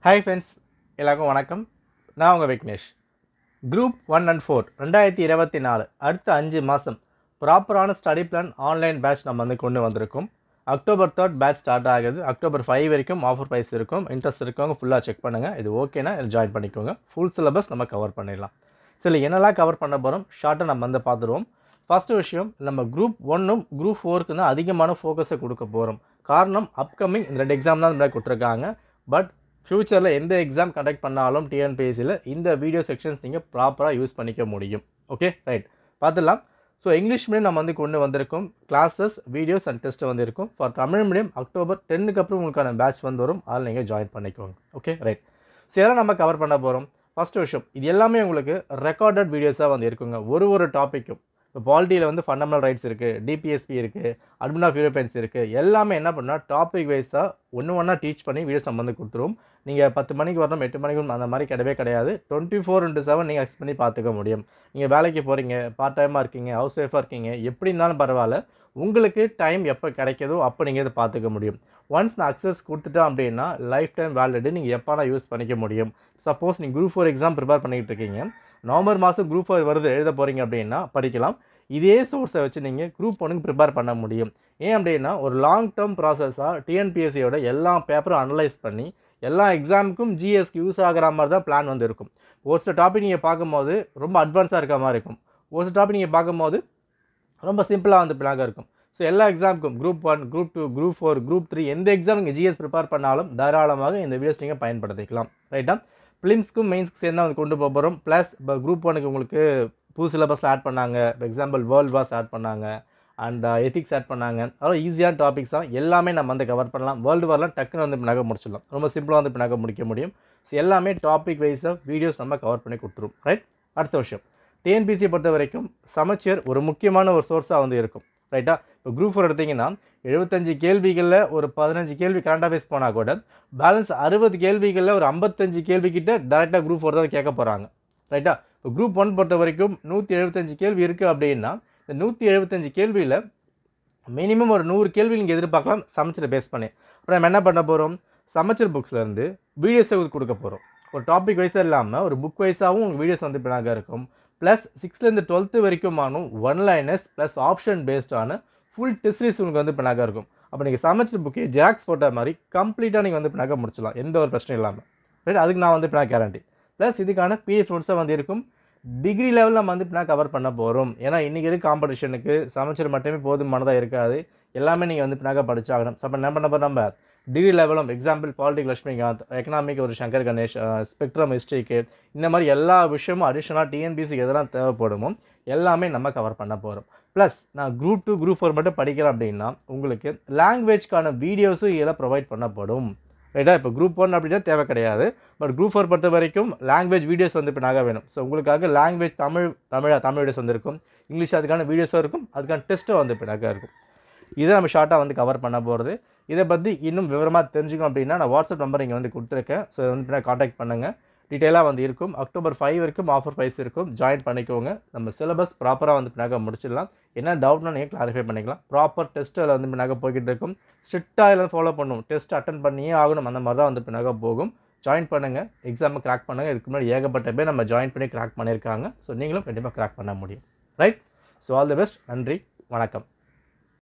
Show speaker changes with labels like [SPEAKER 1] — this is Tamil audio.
[SPEAKER 1] ஹாய் ஃப்ரெண்ட்ஸ் எல்லாருக்கும் வணக்கம் நான் உங்கள் Vignesh group one and four ரெண்டாயிரத்தி இருபத்தி நாலு அடுத்த அஞ்சு மாதம் ப்ராப்பரான ஸ்டடி பிளான் ஆன்லைன் பேட்ச் நம்ம வந்து கொண்டு வந்திருக்கோம் அக்டோபர் தேர்ட் பேட்ச் ஸ்டார்ட் ஆகுது அக்டோபர் ஃபைவ் வரைக்கும் ஆஃபர் ப்ரைஸ் இருக்கும் இன்ட்ரெஸ்ட் இருக்கவங்க ஃபுல்லாக செக் பண்ணுங்கள் இது ஓகேனா ஜாயின் பண்ணிக்கோங்க ஃபுல் சிலபஸ் நம்ம கவர் பண்ணிடலாம் சரி என்னெல்லாம் கவர் பண்ண போகிறோம் ஷார்ட்டாக நம்ம வந்து பார்த்துருவோம் ஃபஸ்ட்டு விஷயம் நம்ம குரூப் ஒன்னும் குரூப் ஃபோருக்கு தான் அதிகமான ஃபோக்கஸை கொடுக்க போகிறோம் காரணம் அப்கமிங் இந்த ரெண்டு எக்ஸாம் தான் முன்னாடி கொடுத்துருக்காங்க பட் ஃப்யூச்சரில் எந்த எக்ஸாம் கண்டக்ட் பண்ணாலும் டிஎன்பிஎஸ்சியில் இந்த வீடியோ செக்ஷன்ஸ் நீங்கள் ப்ராப்பராக யூஸ் பண்ணிக்க முடியும் ஓகே ரைட் பார்த்துடலாம் ஸோ இங்கிலீஷ் மீடியம் நம்ம வந்து கொண்டு வந்திருக்கோம் கிளாஸஸ் வீடியோஸ் அண்ட் டெஸ்ட் வந்திருக்கும் ஃபார் தமிழ் மீடியம் அக்டோபர் டென்னுக்கு அப்புறம் உங்களுக்கான பேட்ச் வந்து வரும் அதில் நீங்கள் ஜாயின் பண்ணிக்கோங்க ஓகே ரைட் ஸோ இதெல்லாம் நம்ம கவர் பண்ண போகிறோம் ஃபஸ்ட்டு விஷயம் இது எல்லாமே உங்களுக்கு ரெக்கார்டட் வீடியோஸாக வந்து இருக்குங்க ஒரு ஒரு டாப்பிக்கும் இப்போ பாலிட்டியில் வந்து ஃபண்டமெண்டல் ரைட்ஸ் இருக்குது டிபிஎஸ்பி இருக்குது அட்மின் ஆஃப் யூரோப்பியன்ஸ் இருக்குது எல்லாமே என்ன பண்ணால் டாபிக் வைஸாக ஒன்று ஒன்றா டீச் பண்ணி வீடியோஸ் நம்ம வந்து கொடுத்துருவோம் நீங்கள் பத்து மணிக்கு வரணும் எட்டு மணிக்கு வரணும் அந்த மாதிரி கிடையவே கிடையாது டுவெண்ட்டி ஃபோர் இன்ட்டு செவன் நீங்கள் எக்ஸ் பண்ணி பார்த்துக்க முடியும் நீங்கள் வேலைக்கு போகிறீங்க பார்ட் டைமாக இருக்கீங்க ஹவுஸ் ஒய்ஃபாக இருக்கீங்க எப்படி இருந்தாலும் பரவாயில்ல உங்களுக்கு டைம் எப்போ கிடைக்குதோ அப்போ நீங்கள் இதை பார்த்துக்க முடியும் ஒன்ஸ் நான் அக்சஸ் கொடுத்துட்டேன் அப்படின்னா லைஃப் டைம் வேலிடு நீங்கள் எப்போனா யூஸ் பண்ணிக்க முடியும் சப்போஸ் நீங்கள் குரூப் ஃபோர் எக்ஸாம் ப்ரிப்பேர் பண்ணிக்கிட்டு இருக்கீங்க நவம்பர் மாதம் குரூப் ஃபோர் வருது எழுத போகிறீங்க அப்படின்னா படிக்கலாம் இதே சோர்ஸை வச்சு நீங்கள் குரூப் ஒன்றுக்கு ப்ரிப்பேர் பண்ண முடியும் ஏன் அப்படின்னா ஒரு லாங் டேர்ம் ப்ராசஸாக டிஎன்பிஎஸ்சியோட எல்லா பேப்பரும் அனலைஸ் பண்ணி எல்லா எக்ஸாமுக்கும் ஜிஎஸ்க்கு யூஸ் ஆகிற மாதிரி தான் பிளான் வந்து இருக்கும் ஒரு சில டாபிக் நீங்கள் பார்க்கும்போது ரொம்ப அட்வான்ஸாக இருக்க மாதிரி இருக்கும் ஒரு சில டாபிக் நீங்கள் பார்க்கும்போது ரொம்ப சிம்பிளாக வந்து பிளாக இருக்கும் ஸோ எல்லா எக்ஸாமுக்கும் group one group two group four group three எந்த எக்ஸாம் நீங்கள் ஜிஎஸ் ப்ரிப்பேர் பண்ணாலும் தாராளமாக இந்த வீடியோஸ் நீங்கள் பயன்படுத்திக்கலாம் ரைட்டா ஃபிலிம்ஸ்க்கும் மெயின்ஸ்க்கு சேர்ந்து வந்து கொண்டு போக போகிறோம் ப்ளஸ் இப்போ குரூப் ஒனுக்கு உங்களுக்கு புது சிலபஸில் ஆட் பண்ணாங்க எக்ஸாம்பிள் வேர்ல்ட் வாஸ் ஆட் பண்ணாங்க அண்ட் எத்திக்ஸ் ஆட் பண்ணாங்க அதாவது ஈஸியான டாபிக்ஸ் தான் எல்லாமே நம்ம வந்து கவர் பண்ணலாம் வேர்ல்டு வார்லாம் டக்குன்னு வந்து நகை முடிச்சிடலாம் ரொம்ப சிம்பிளாக வந்து நகை முடிக்க முடியும் ஸோ எல்லாமே டாபிக் வைஸாக வீடியோஸ் நம்ம கவர் பண்ணி கொடுத்துரும் ரைட் அடுத்த விஷயம் டிஎன்பிசி பொறுத்த வரைக்கும் சமச்சீர் ஒரு முக்கியமான ஒரு சோர்ஸாக வந்து இருக்கும் ரைட்டா இப்போ குரூப் ஃபோர் எடுத்திங்கன்னா எழுபத்தஞ்சு கேள்விகளில் ஒரு பதினஞ்சு கேள்வி கரண்ட் அஃபேர்ஸ் போனால் கூட பேலன்ஸ் அறுபது கேள்விகளில் ஒரு ஐம்பத்தஞ்சு கேள்விக்கிட்ட டேரெக்டாக குரூப் ஃபோர் தான் கேட்க போகிறாங்க ரைட்டா இப்போ குரூப் ஒன் பொறுத்த வரைக்கும் நூற்றி எழுபத்தஞ்சு கேள்வி இருக்குது அப்படின்னா இந்த நூற்றி எழுபத்தஞ்சு கேள்வியில் மினிமம் ஒரு நூறு கேள்வி நீங்கள் எதிர்பார்க்கலாம் சமைச்சரை பேஸ் பண்ணி அப்புறம் நம்ம என்ன பண்ண போகிறோம் சமைச்சர் புக்ஸ்லேருந்து வீடியோஸை கொடுக்க போகிறோம் ஒரு டாபிக் வைஸாக இல்லாமல் ஒரு புக் வைஸாகவும் உங்களுக்கு வீடியோஸ் வந்து பின்னாக இருக்கும் ப்ளஸ் சிக்ஸ்த்லேருந்து டுவெல்த்து வரைக்குமானும் ஒன் லைனஸ் ப்ளஸ் ஆப்ஷன் பேஸ்டான ஃபுல் டெஸ்ட் சீரிஸ் உங்களுக்கு வந்து பின்னாக இருக்கும் அப்போ நீங்கள் சமைச்சர் புக்கே ஜெராக்ஸ் போட்ட மாதிரி கம்ப்ளீட்டாக நீங்கள் வந்து பின்னாக முடிச்சலாம் எந்த ஒரு பிரச்சனையும் இல்லாமல் ரைட் அதுக்கு நான் வந்து பின்னாக கேரண்டி ப்ளஸ் இதுக்கான பிடிஎஃப் நோட்ஸாக வந்து இருக்கும் டிகிரி லெவலில் நம்ம வந்து இப்போ கவர் பண்ண போகிறோம் ஏன்னா இன்றைக்கி இருக்க காம்படிஷனுக்கு சமைச்சர் மட்டுமே போதுமானதாக இருக்காது எல்லாமே நீங்கள் வந்து பின்னாக படிச்சாகணும் ஸோ அப்போ என்ன பண்ண போகிறோம் நம்ம டிகிரி லெவலும் எக்ஸாம்பிள் பாலிட்டிக் லட்சுமிகாந்த் எக்கனாமிக் ஒரு சங்கர் கணேஷ் ஸ்பெக்ட்ரம் ஹிஸ்ட்ரிக்கு இந்த மாதிரி எல்லா விஷயமும் அடிஷனலாக டிஎன்பிசிக்கு எதெல்லாம் தேவைப்படுமோ எல்லாமே நம்ம கவர் பண்ண போகிறோம் ப்ளஸ் நான் குரூப் டூ குரூப் ஃபோர் மட்டும் படிக்கிறேன் அப்படின்னா உங்களுக்கு லாங்குவேஜ்க்கான வீடியோஸும் இதில் ப்ரொவைட் பண்ணப்படும் ரைட்டா இப்போ குரூப் ஒன் அப்படின்னா தேவை கிடையாது பட் குரூப் ஃபோர் பொறுத்த வரைக்கும் லாங்குவேஜ் வீடியோஸ் வந்து இப்போ நாங்கள் வேணும் ஸோ உங்களுக்காக லாங்குவேஜ் தமிழ் தமிழ் தமிழ் வீடியோஸ் வந்துருக்கும் இங்கிலீஷ் அதுக்கான வீடியோஸும் இருக்கும் அதுக்கான டெஸ்ட்டும் வந்து இப்போ நாங்கள் இருக்கும் இதை நம்ம ஷார்ட்டாக வந்து கவர் பண்ண போகிறது இதை பற்றி இன்னும் விவரமாக தெரிஞ்சுக்கணும் அப்படின்னா நான் வாட்ஸ்அப் நம்பர் இங்கே வந்து கொடுத்துருக்கேன் ஸோ வந்து பின்னாடி காண்டாக்ட் பண்ணுங்கள் டீட்டெயிலாக வந்து இருக்கும் அக்டோபர் ஃபைவ் வரைக்கும் ஆஃபர் ப்ரைஸ் இருக்கும் ஜாயின் பண்ணிக்கோங்க நம்ம சிலபஸ் ப்ராப்பராக வந்து பின்னாக முடிச்சிடலாம் என்ன டவுட்னா நீங்கள் கிளாரிஃபை பண்ணிக்கலாம் ப்ராப்பர் டெஸ்ட் அதில் வந்து பின்னாக போய்கிட்டு இருக்கும் ஸ்ட்ரிக்டாக எல்லாம் ஃபாலோ பண்ணும் டெஸ்ட் அட்டன் பண்ணியே ஆகணும் அந்த மாதிரி தான் வந்து பின்னாக போகும் ஜாயின் பண்ணுங்கள் எக்ஸாமை கிராக் பண்ணுங்கள் இதுக்கு முன்னாடி ஏகப்பட்ட பேர் நம்ம ஜாயின் பண்ணி கிராக் பண்ணியிருக்காங்க ஸோ நீங்களும் கண்டிப்பாக கிராக் பண்ண முடியும் right so all the best நன்றி வணக்கம்